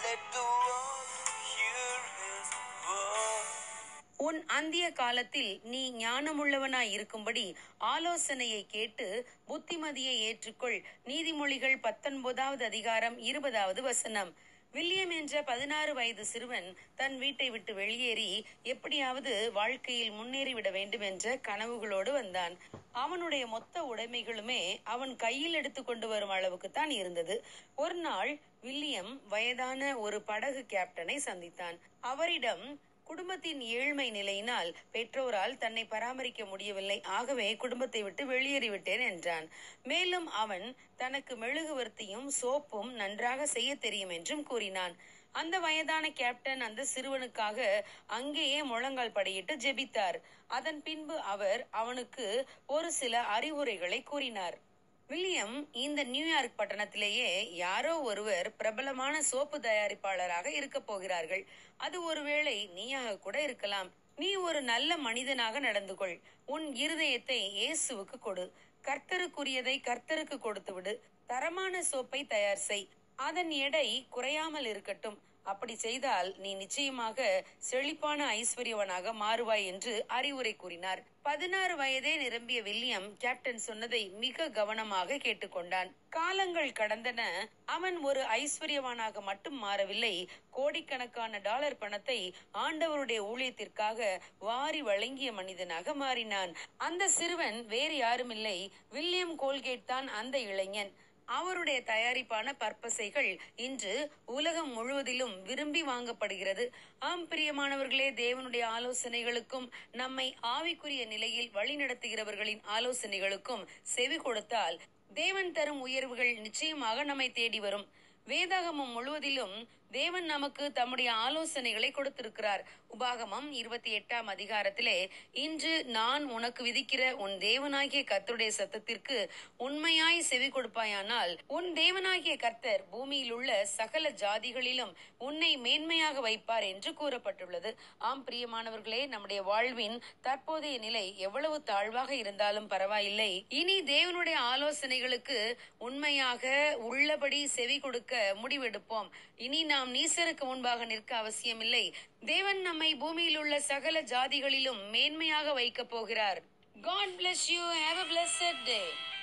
Let the world hear his voice. உன் அந்திய காலத்தில் நீ ஞானமுள்ளவனாய் இருக்கும்படி ஆலோசனையை கேட்டு புத்திமதியை ஏற்றுக்கொள் நீதிமொழிகள் பத்தொன்பதாவது அதிகாரம் இருபதாவது வசனம் வில்லியம் என்ற பதினாறு வயது சிறுவன் தன் வீட்டை விட்டு வெளியேறி எப்படியாவது வாழ்க்கையில் முன்னேறிவிட வேண்டும் என்ற கனவுகளோடு வந்தான் அவனுடைய மொத்த உடைமைகளுமே அவன் கையில் எடுத்து கொண்டு வரும் அளவுக்கு தான் இருந்தது ஒரு நாள் வில்லியம் வயதான ஒரு படகு கேப்டனை சந்தித்தான் அவரிடம் குடும்பத்தின் ஏழ்மை நிலையினால் பெற்றோரால் தன்னை பராமரிக்க முடியவில்லை ஆகவே குடும்பத்தை விட்டு வெளியேறிவிட்டேன் என்றான் மேலும் அவன் தனக்கு மெழுகுவர்த்தியும் சோப்பும் நன்றாக செய்ய தெரியும் என்றும் கூறினான் அந்த வயதான கேப்டன் அந்த சிறுவனுக்காக அங்கேயே முழங்கால் படியிட்டு ஜெபித்தார் அதன் பின்பு அவர் அவனுக்கு ஒரு சில அறிவுரைகளை கூறினார் வில்லியம் இந்த நியூயார்க் பட்டணத்திலேயே யாரோ ஒருவர் பிரபலமான சோப்பு தயாரிப்பாளராக இருக்க போகிறார்கள் அது ஒருவேளை நீயாக கூட இருக்கலாம் நீ ஒரு நல்ல மனிதனாக நடந்து கொள் உன் இருதயத்தை இயேசுவுக்கு கொடு கர்த்தருக்குரியதை கர்த்தருக்கு கொடுத்து விடு தரமான சோப்பை தயார் செய் அதன் எடை குறையாமல் இருக்கட்டும் அப்படி செய்தால் நீ நிச்சயமாக செழிப்பான ஐஸ்வர்யவனாக மாறுவாய் என்று அறிவுரை கூறினார் பதினாறு வயதே நிரம்பிய வில்லியம் கேப்டன் சொன்னதை மிக கவனமாக கேட்டுக்கொண்டான் காலங்கள் கடந்தன அவன் ஒரு ஐஸ்வர்யவானாக மட்டும் மாறவில்லை கோடிக்கணக்கான டாலர் பணத்தை ஆண்டவருடைய ஊழியத்திற்காக வாரி வழங்கிய மனிதனாக மாறினான் அந்த சிறுவன் வேறு யாருமில்லை வில்லியம் கோல்கேட் தான் அந்த இளைஞன் அவருடைய தயாரிப்பான பற்பசைகள் இன்று உலகம் முழுவதிலும் விரும்பி வாங்கப்படுகிறது ஆம் பிரியமானவர்களே தேவனுடைய ஆலோசனைகளுக்கும் நம்மை ஆவிக்குரிய நிலையில் வழிநடத்துகிறவர்களின் ஆலோசனைகளுக்கும் செவி கொடுத்தால் தேவன் தரும் உயர்வுகள் நிச்சயமாக நம்மை தேடி வரும் வேதாகமம் முழுவதிலும் தேவன் நமக்கு தம்முடைய ஆலோசனைகளை கொடுத்திருக்கிறார் உபாகமம் இருபத்தி எட்டாம் அதிகாரத்திலே இன்று நான் உனக்கு விதிக்கிற உன் தேவனாகிய கர்த்தருடைய சத்தத்திற்கு உண்மையாய் செவி கொடுப்பாயானால் உன் தேவனாகிய கர்த்தர் பூமியில் உள்ள சகல ஜாதிகளிலும் உன்னை மேன்மையாக வைப்பார் என்று கூறப்பட்டுள்ளது ஆம் பிரியமானவர்களே நம்முடைய வாழ்வின் தற்போதைய நிலை எவ்வளவு தாழ்வாக இருந்தாலும் பரவாயில்லை இனி தேவனுடைய ஆலோசனைகளுக்கு உண்மையாக உள்ளபடி செவி கொடுக்க முடிவெடுப்போம் இனி நாம் நீசருக்கு முன்பாக நிற்க அவசியமில்லை தேவன் நம்மை பூமியில் உள்ள சகல ஜாதிகளிலும் மேன்மையாக வைக்கப் போகிறார் god bless you have a blessed day